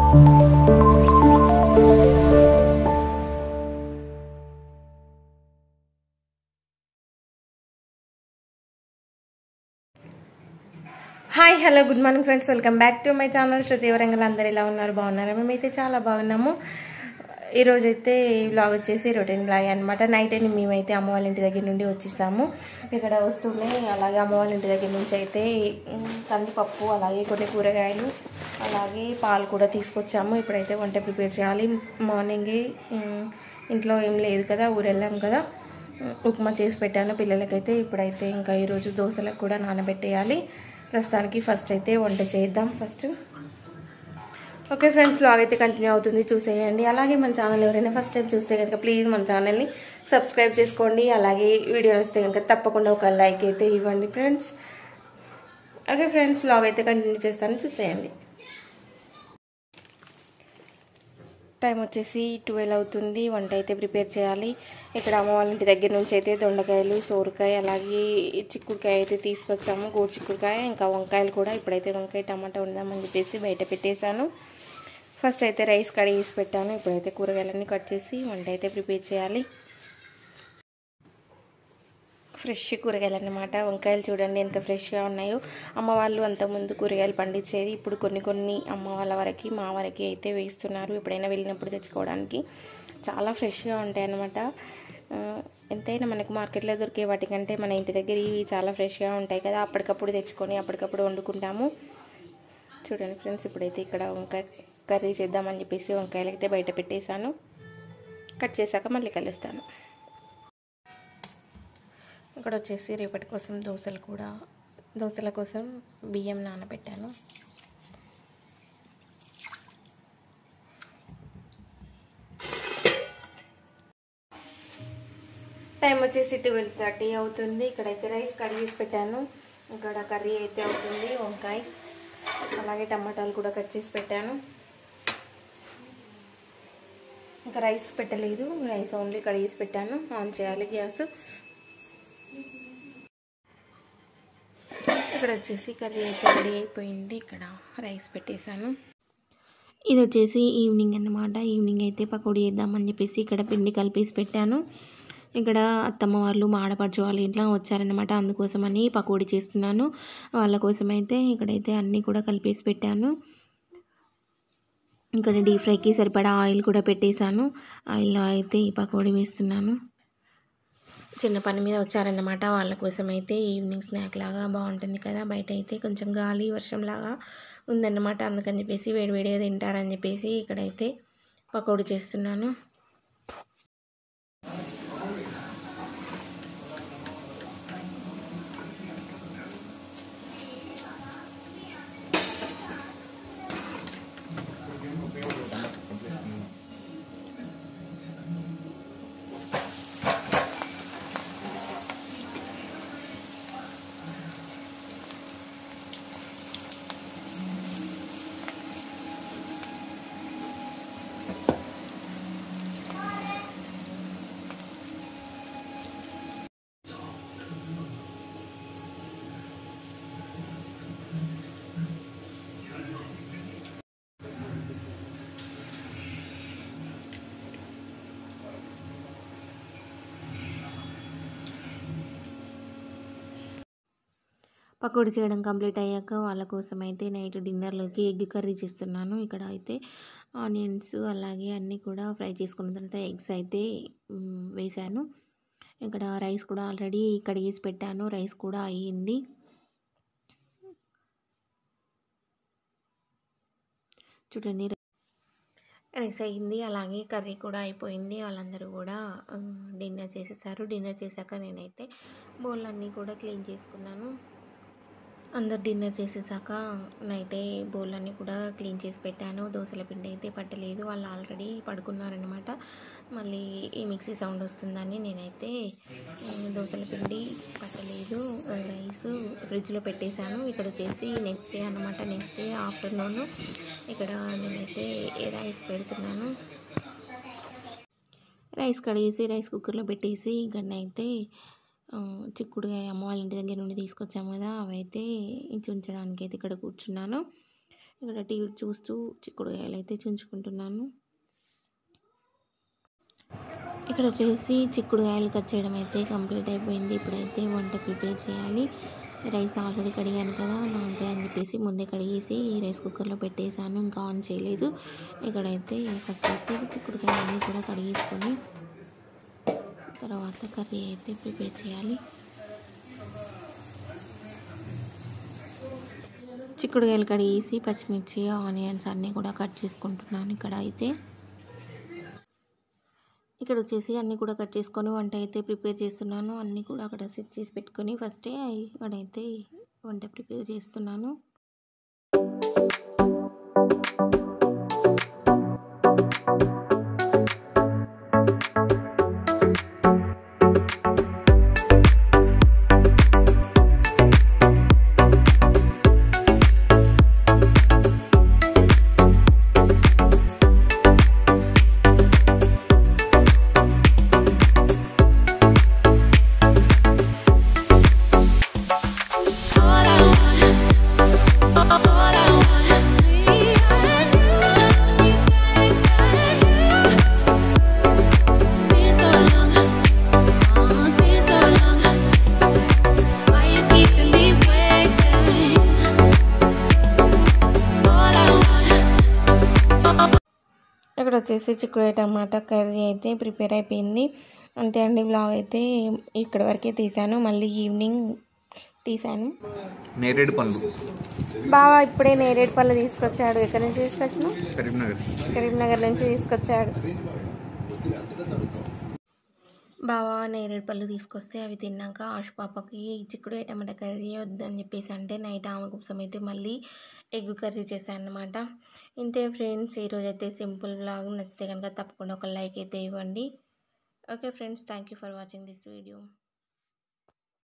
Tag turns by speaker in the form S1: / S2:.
S1: Hi hello good morning friends welcome back to my channel Shruti Warangal అందరు ఎలా ఉన్నారు బాగున్నారు మేమైతే చాలా బాగున్నాము ఈరోజు అయితే ఈ బ్లాగ్ వచ్చేసి రొటీన్ బ్లాగ్ అనమాట నైట్ అని మేమైతే అమ్మ వాళ్ళ ఇంటి దగ్గర నుండి వచ్చేసాము ఇక్కడ వస్తూనే అలాగే అమ్మ వాళ్ళ ఇంటి దగ్గర నుంచి అయితే ఉమ్, కందిపప్పు అలాగే కొన్ని కూరగాయలు అలాగే పాలు కూడా తీసుకొచ్చాము ఇప్పుడైతే వంట ప్రిపేర్ చేయాలి మార్నింగే ఉమ్, ఇంట్లో ఏం లేదు కదా ఊరు వెళ్ళాం కదా ఉప్మా చేసి పెట్టాను పిల్లలకైతే ఇప్పుడైతే ఇంకా ఈరోజు దోశలకు కూడా నానబెట్టేయాలి ప్రస్తుతానికి ఫస్ట్ అయితే వంట చేద్దాం ఫస్ట్ ఓకే ఫ్రెండ్స్ బ్లాగ్ అయితే కంటిన్యూ అవుతుంది చూసేయండి అలాగే మన ఛానల్ ఎవరైనా ఫస్ట్ టైం చూస్తే కనుక ప్లీజ్ మన ఛానల్ని సబ్స్క్రైబ్ చేసుకోండి అలాగే వీడియో వస్తే కనుక తప్పకుండా ఒక లైక్ అయితే ఇవ్వండి ఫ్రెండ్స్ ఓకే ఫ్రెండ్స్ బ్లాగ్ అయితే కంటిన్యూ చేస్తాను చూసేయండి టైం వచ్చేసి ట్వెల్వ్ అవుతుంది వంట అయితే ప్రిపేర్ చేయాలి ఇక్కడ అమ్మ వాళ్ళ ఇంటి దగ్గర నుంచి అయితే దొండకాయలు సోరకాయ అలాగే చిక్కుడుకాయ అయితే తీసుకొచ్చాము గోడు చిక్కుడుకాయ ఇంకా వంకాయలు కూడా ఇప్పుడైతే వంకాయ టమాటా ఉందామని చెప్పేసి బయట పెట్టేశాను ఫస్ట్ అయితే రైస్ కడిగేసి పెట్టాను ఇప్పుడైతే కూరగాయలన్నీ కట్ చేసి వంట అయితే ప్రిపేర్ చేయాలి ఫ్రెష్ కూరగాయలు అన్నమాట వంకాయలు చూడండి ఎంత ఫ్రెష్గా ఉన్నాయో అమ్మ వాళ్ళు అంతకుముందు కూరగాయలు పండించేది ఇప్పుడు కొన్ని కొన్ని అమ్మ వాళ్ళ వరకు మా వరకు అయితే వేస్తున్నారు ఎప్పుడైనా వెళ్ళినప్పుడు తెచ్చుకోవడానికి చాలా ఫ్రెష్గా ఉంటాయి అన్నమాట ఆ, ఎంతైనా మనకు మార్కెట్లో దొరికే వాటికంటే మన ఇంటి దగ్గర ఇవి చాలా ఫ్రెష్గా ఉంటాయి కదా అప్పటికప్పుడు తెచ్చుకొని అప్పటికప్పుడు వండుకుంటాము చూడండి ఫ్రెండ్స్ ఇప్పుడైతే ఇక్కడ వంకాయ కర్రీ చేద్దామని చెప్పేసి వంకాయలు అయితే బయట పెట్టేశాను కట్ చేశాక మళ్ళీ కలుస్తాను ఇక్కడ వచ్చేసి రేపటి కోసం దోశలు కూడా దోశల కోసం బియ్యం నానబెట్టాను టైం వచ్చేసి ట్వెల్వ్ థర్టీ అవుతుంది ఇక్కడైతే రైస్ కడిగేసి పెట్టాను ఇక్కడ కర్రీ అయితే అవుతుంది వంకాయ అలాగే టమాటాలు కూడా కట్ చేసి పెట్టాను ఇంకా రైస్ పెట్టలేదు రైస్ ఓన్లీ కడిగేసి పెట్టాను ఆన్ చేయాలి గ్యాస్ ఇక్కడ వచ్చేసి కర్రీ అయితే రెడీ అయిపోయింది ఇక్కడ రైస్ పెట్టేశాను ఇది వచ్చేసి ఈవినింగ్ అన్నమాట ఈవినింగ్ అయితే పకోడీ వేద్దామని చెప్పేసి ఇక్కడ పిండి కలిపేసి పెట్టాను ఇక్కడ అత్తమ్మ వాళ్ళు మా ఆడపడుచు వాళ్ళు ఇట్లా వచ్చారనమాట అందుకోసమని పకోడీ చేస్తున్నాను వాళ్ళ కోసం అయితే ఇక్కడైతే అన్నీ కూడా కలిపేసి పెట్టాను ఇక్కడ డీప్ ఫ్రైకి సరిపడా ఆయిల్ కూడా పెట్టేశాను ఆయిల్లో అయితే ఈ పకోడీ వేస్తున్నాను చిన్న పని మీద వచ్చారన్నమాట వాళ్ళ కోసం అయితే ఈవినింగ్ స్నాక్ లాగా బాగుంటుంది కదా బయట అయితే కొంచెం గాలి వర్షం లాగా ఉందన్నమాట అందుకని చెప్పేసి వేడివేడిగా తింటారని చెప్పేసి ఇక్కడైతే పకోడీ చేస్తున్నాను పకోడీ చేయడం కంప్లీట్ అయ్యాక వాళ్ళ కోసం అయితే నైట్ డిన్నర్లోకి ఎగ్ కర్రీ చేస్తున్నాను ఇక్కడ అయితే ఆనియన్స్ అలాగే అన్నీ కూడా ఫ్రై చేసుకున్న తర్వాత ఎగ్స్ అయితే మ్, వేశాను ఇక్కడ రైస్ కూడా ఆల్రెడీ కడిగేసి పెట్టాను రైస్ కూడా అయ్యింది చూడండి రైస్ అయ్యింది అలాగే కర్రీ కూడా అయిపోయింది వాళ్ళందరూ కూడా డిన్నర్ చేసేసారు డిన్నర్ చేశాక నేనైతే బౌళ్ళన్నీ కూడా క్లీన్ చేసుకున్నాను అందరు డిన్నర్ చేసేసాక నైటే బౌళ్ళన్నీ కూడా క్లీన్ చేసి పెట్టాను దోశల పిండి అయితే పట్టలేదు వాళ్ళు ఆల్రెడీ పడుకున్నారనమాట మళ్ళీ ఈ మిక్సీ సౌండ్ వస్తుందని నేనైతే ఉమ్, దోశల పిండి పట్టలేదు రైస్ ఫ్రిడ్జ్లో పెట్టేశాను ఇక్కడ వచ్చేసి నెక్స్ట్ డే అనమాట నెక్స్ట్ డే ఆఫ్టర్నూన్ ఇక్కడ నేనైతే రైస్ పెడుతున్నాను రైస్ కడిగేసి రైస్ కుక్కర్లో పెట్టేసి గన్న అయితే ఆ, చిక్కుడుకాయ అమ్మ వాళ్ళ ఇంటి దగ్గర నుండి తీసుకొచ్చాము కదా అవైతే ఇంచి ఉంచడానికి అయితే ఇక్కడ కూర్చున్నాను ఇక్కడ టీవీ చూస్తూ చిక్కుడుకాయలు అయితే చుంచుకుంటున్నాను ఇక్కడ వచ్చేసి చిక్కుడుకాయలు కట్ చేయడం అయితే కంప్లీట్ అయిపోయింది ఇప్పుడైతే వంట ప్రిపేర్ చేయాలి రైస్ ఆల్రెడీ కడిగాను కదా అంతే అని చెప్పేసి ముందే కడిగేసి రైస్ కుక్కర్లో పెట్టేశాను ఇంకా ఆన్ చేయలేదు ఇక్కడైతే ఫస్ట్ అయితే చిక్కుడుకాయలన్నీ కూడా కడిగేసుకొని తర్వాత కర్రీ అయితే ప్రిపేర్ చేయాలి చిక్కుడుకాయలు కడిగేసి పచ్చిమిర్చి ఆనియన్స్ అన్నీ కూడా కట్ చేసుకుంటున్నాను ఇక్కడ అయితే ఇక్కడ వచ్చేసి అన్నీ కూడా కట్ చేసుకొని వంట అయితే ప్రిపేర్ చేస్తున్నాను అన్నీ కూడా అక్కడ సెట్ చేసి పెట్టుకొని ఫస్టే ఇక్కడైతే వంట ప్రిపేర్ చేస్తున్నాను
S2: All I want, all I want, me and you, been so long, oh, been so long. Why you keeping me waiting? All I want.
S1: ఇక్కడ వచ్చేసి చిక్కుడు టమాటా కర్రీ అయితే ప్రిపేర్ అయిపోయింది అంతే అండి బ్లాగ్ అయితే ఇక్కడ వరకే తీసాను మళ్ళీ ఈవినింగ్ తీసాను
S3: నేరేడు పళ్ళు
S1: బావ ఇప్పుడే నేరేడు పళ్ళు తీసుకొచ్చాడు ఎక్కడి నుంచి తీసుకొచ్చిన
S3: కరీంనగర్
S1: కరీంనగర్ నుంచి తీసుకొచ్చాడు బావా నేరేడు పళ్ళు తీసుకొస్తే అవి తిన్నాక ఆశ పాపకి చిక్కుడు టమాటా కర్రీ వద్దని చెప్పేసి అంటే నైట్ ఆమె కోసం అయితే మళ్ళీ ఎగ్ కర్రీ చేశాను అనమాట ఇంతే ఫ్రెండ్స్ ఈరోజు అయితే సింపుల్ బ్లాగ్ నచ్చితే కనుక తప్పకుండా ఒక లైక్ అయితే ఇవ్వండి okay friends thank you for watching this video